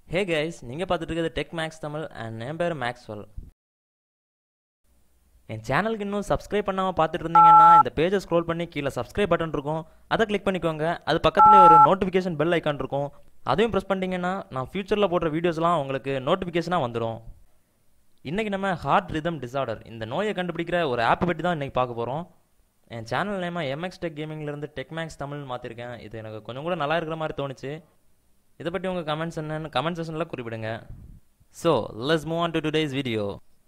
hey guys நீங்கள் பார்த்துட்டு இருக்கிறது டெக் மேக்ஸ் தமிழ் அண்ட் என் பேர் மேக்ஸ்வெல் என் சேனலுக்கு இன்னும் சப்ஸ்கிரைப் பண்ணாமல் பார்த்துட்டு இருந்தீங்கன்னா இந்த பேஜை ஸ்க்ரோல் பண்ணி கீழே சப்ஸ்கிரைப் பட்டன் இருக்கும் அதை கிளிக் பண்ணிக்கோங்க அது பக்கத்துலேயே ஒரு நோட்டிஃபிகேஷன் பெல் ஐக்கான் இருக்கும் அதையும் ப்ரெஸ் பண்ணிட்டீங்கன்னா நான் ஃப்யூச்சரில் போடுற வீடியோஸ்லாம் உங்களுக்கு நோட்டிஃபிகேஷனாக வந்துடும் இன்றைக்கி நம்ம ஹார்ட் ரிதம் டிசார்டர் இந்த நோயை கண்டுபிடிக்கிற ஒரு ஆப் பற்றி தான் இன்றைக்கி பார்க்க போகிறோம் என் சேனல் நேமா எம்எக்ஸ் டெக் கேமிங்லேருந்து டெக் மேக்ஸ் தமிழ்னு மாற்றிருக்கேன் இது எனக்கு கொஞ்சம் கூட நல்லா இருக்கிற மாதிரி தோணுச்சு இதை பற்றி உங்கள் கமெண்ட்ஸ் என்னன்னு கமெண்ட் செஷனில் குறிப்பிடுங்க so let's move on to today's video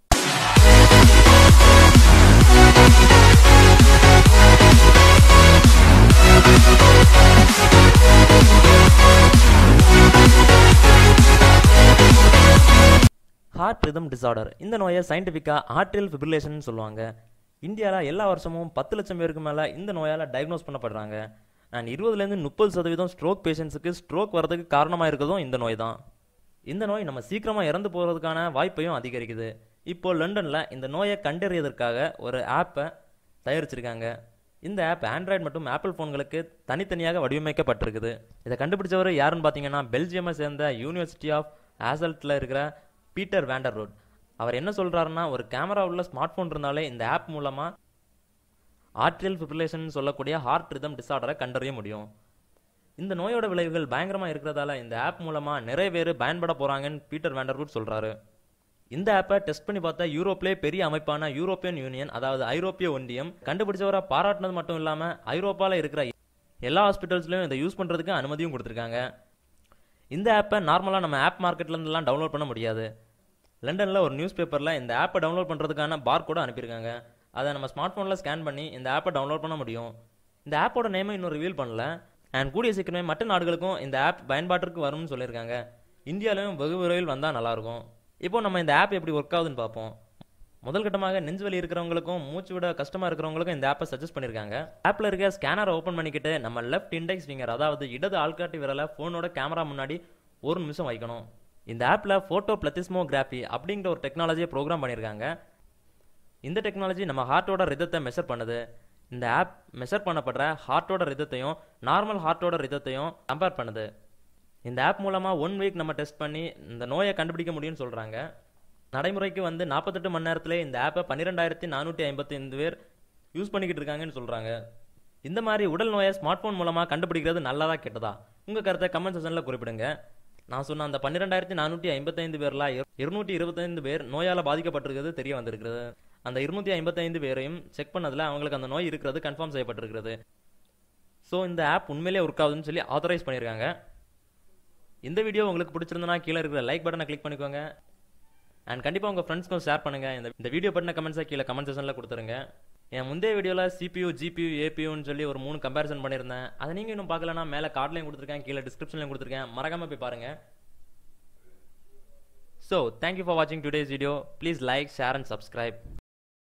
heart rhythm disorder இந்த நோயை சயின்டிஃபிக்காக ஆர்ட்ரியல் ஃபிப்ரிலேஷன் சொல்லுவாங்க இந்தியாவில் எல்லா வருஷமும் பத்து லட்சம் பேருக்கு மேலே இந்த நோயால் டயக்னோஸ் பண்ணப்படுறாங்க அண்ட் இருபதுலேருந்து முப்பது சதவீதம் ஸ்ட்ரோக் பேஷண்ட்ஸுக்கு ஸ்ட்ரோக் வரதுக்கு காரணமாக இருக்கிறதும் இந்த நோய் தான் இந்த நோய் நம்ம சீக்கிரமாக இறந்து போகிறதுக்கான வாய்ப்பையும் அதிகரிக்குது இப்போ லண்டனில் இந்த நோயை கண்டறியதற்காக ஒரு ஆப்பை தயாரிச்சிருக்காங்க இந்த ஆப் ஆண்ட்ராய்டு மற்றும் ஆப்பிள் ஃபோன்களுக்கு தனித்தனியாக வடிவமைக்கப்பட்டிருக்குது இதை கண்டுபிடிச்சவர் யாருன்னு பார்த்தீங்கன்னா பெல்ஜியமை சேர்ந்த யூனிவர்சிட்டி ஆஃப் ஆசல்ட்டில் இருக்கிற பீட்டர் வேண்டர் ரோட் அவர் என்ன சொல்கிறாருன்னா ஒரு கேமரா உள்ள ஸ்மார்ட் ஃபோன் இருந்தாலே இந்த ஆப் மூலமாக ஆர்ட்ரியல் ஃபிப்ரிலேஷன் சொல்லக்கூடிய ஹார்ட் ரிதம் டிசார்டரை கண்டறிய முடியும் இந்த நோயோட விளைவுகள் பயங்கரமாக இருக்கிறதால இந்த ஆப் மூலமாக நிறைய பேர் பயன்பட போகிறாங்கன்னு பீட்டர் வேண்டர்வுட் சொல்கிறாரு இந்த ஆப்பை டெஸ்ட் பண்ணி பார்த்தா யூரோப்லேயே பெரிய அமைப்பான யூரோப்பியன் யூனியன் அதாவது ஐரோப்பிய ஒன்றியம் கண்டுபிடிச்சவரை பாராட்டினது மட்டும் இல்லாமல் ஐரோப்பாவில் இருக்கிற எல்லா ஹாஸ்பிட்டல்ஸ்லையும் இதை யூஸ் பண்ணுறதுக்கு அனுமதியும் கொடுத்துருக்காங்க இந்த ஆப்பை நார்மலாக நம்ம ஆப் மார்க்கெட்லேருந்துலாம் டவுன்லோட் பண்ண முடியாது லண்டனில் ஒரு நியூஸ் பேப்பரில் இந்த ஆப்பை டவுன்லோட் பண்ணுறதுக்கான பார் கூட அனுப்பியிருக்காங்க அதை நம்ம ஸ்மார்ட் ஃபோனில் ஸ்கேன் பண்ணி இந்த ஆப்பை டவுன்லோட் பண்ண முடியும் இந்த ஆப்போட நேமை இன்னும் ரிவீல் பண்ணல அண்ட் கூடிய சீக்கிரமே மற்ற நாடுகளுக்கும் இந்த ஆப் பயன்பாட்டிற்கு வரும்னு சொல்லியிருக்காங்க இந்தியாவிலையும் வெகு விரைவில் வந்தால் நல்லாயிருக்கும் இப்போ நம்ம இந்த ஆப் எப்படி ஒர்க் ஆகுதுன்னு பார்ப்போம் முதல் கட்டமாக நெஞ்சு வலி இருக்கிறவங்களுக்கும் மூச்சு விட கஷ்டமாக இருக்கிறவங்களுக்கும் இந்த ஆப்பை சஜஸ்ட் பண்ணியிருக்காங்க ஆப்பில் இருக்க ஸ்கேனரை ஓப்பன் பண்ணிக்கிட்டு நம்ம லெஃப்ட் இண்டெக்ஸ் ஃபிங்கர் அதாவது இடது ஆள்காட்டி விரலை ஃபோனோட கேமரா முன்னாடி ஒரு நிமிஷம் வைக்கணும் இந்த ஆப்பில் ஃபோட்டோ பிளத்திஸ்மோகிராஃபி அப்படிங்கிற ஒரு டெக்னாலஜியை ப்ரோக்ராம் பண்ணியிருக்காங்க இந்த டெக்னாலஜி நம்ம ஹார்ட்டோட ரிதத்தை மெஷர் பண்ணுது இந்த ஆப் மெஷர் பண்ணப்படுற ஹார்ட்டோட ரிதத்தையும் நார்மல் ஹார்ட்டோட ரிதத்தையும் கம்பேர் பண்ணுது இந்த ஆப் மூலமாக ஒன் வீக் நம்ம டெஸ்ட் பண்ணி இந்த நோயை கண்டுபிடிக்க முடியும்னு சொல்கிறாங்க நடைமுறைக்கு வந்து நாற்பத்தெட்டு மணி நேரத்தில் இந்த ஆப்பை பன்னிரெண்டாயிரத்தி நானூற்றி ஐம்பத்தைந்து பேர் யூஸ் பண்ணிக்கிட்டு இருக்காங்கன்னு சொல்கிறாங்க இந்த மாதிரி உடல் நோயை ஸ்மார்ட் ஃபோன் மூலமாக கண்டுபிடிக்கிறது நல்லதா கெட்டதா உங்கள் கருத்தை கமெண்ட் செஷனில் குறிப்பிடுங்க நான் சொன்ன அந்த பன்னிரெண்டாயிரத்தி நானூற்றி ஐம்பத்தைந்து பேரில் இருநூற்றி இருபத்தைந்து பேர் நோயால் பாதிக்கப்பட்டிருக்கிறது தெரிய வந்திருக்கிறது அந்த இருநூற்றி ஐம்பத்தைந்து பேரையும் செக் பண்ணதில் அவங்களுக்கு அந்த நோய் இருக்கிறது கன்ஃபார்ம் செய்யப்பட்டிருக்கிறது ஸோ இந்த ஆப் உண்மையிலே ஒர்க் ஆகுதுன்னு சொல்லி ஆத்தரைஸ் பண்ணியிருக்காங்க இந்த வீடியோ உங்களுக்கு பிடிச்சிருந்தனா கீழே இருக்கிற லைக் பட்டனை கிளிக் பண்ணிக்கோங்க அண்ட் கண்டிப்பாக உங்கள் ஃப்ரெண்ட்ஸ்க்கும் ஷேர் பண்ணுங்கள் இந்த இந்த வீடியோ பற்றின கமெண்ட்ஸை கீழே கமெண்ட் செஷனில் கொடுத்துருங்க என் முந்தைய வீடியோவில் சிபியூ ஜிபியூ ஏபியூன்னு சொல்லி ஒரு மூணு கம்பேரிசன் பண்ணியிருந்தேன் அதை நீங்கள் இன்னும் பார்க்கலன்னா மேலே கார்ட்லையும் கொடுத்துருக்கேன் கீழே டிஸ்கிரிப்ஷன்லையும் கொடுத்துருக்கேன் மறக்காமல் போய் பாருங்கள் ஸோ தேங்க்யூ ஃபார் வாட்சிங் today's video please like share and subscribe